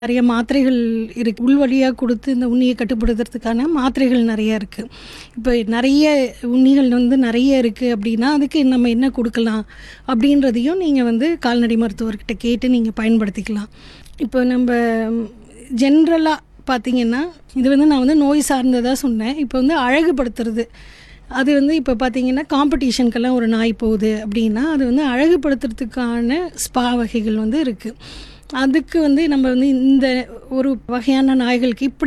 நிறைய மாத்திரைகள் இருக்கு உள் வழியாக கொடுத்து இந்த உண்ணியை கட்டுப்படுத்துறதுக்கான மாத்திரைகள் நிறைய இருக்குது இப்போ நிறைய உண்ணிகள் வந்து நிறைய இருக்குது அப்படின்னா அதுக்கு நம்ம என்ன கொடுக்கலாம் அப்படின்றதையும் நீங்கள் வந்து கால்நடை மருத்துவர்கிட்ட கேட்டு நீங்கள் பயன்படுத்திக்கலாம் இப்போ நம்ம ஜென்ரலாக பார்த்தீங்கன்னா இது வந்து நான் வந்து நோய் சார்ந்ததாக சொன்னேன் இப்போ வந்து அழகுபடுத்துறது அது வந்து இப்போ பார்த்தீங்கன்னா காம்படிஷனுக்கெல்லாம் ஒரு நாய் போகுது அப்படின்னா அது வந்து அழகுபடுத்துறதுக்கான ஸ்பா வகைகள் வந்து இருக்குது அதுக்கு வந்து நம்ம வந்து இந்த ஒரு வகையான நாய்களுக்கு இப்படி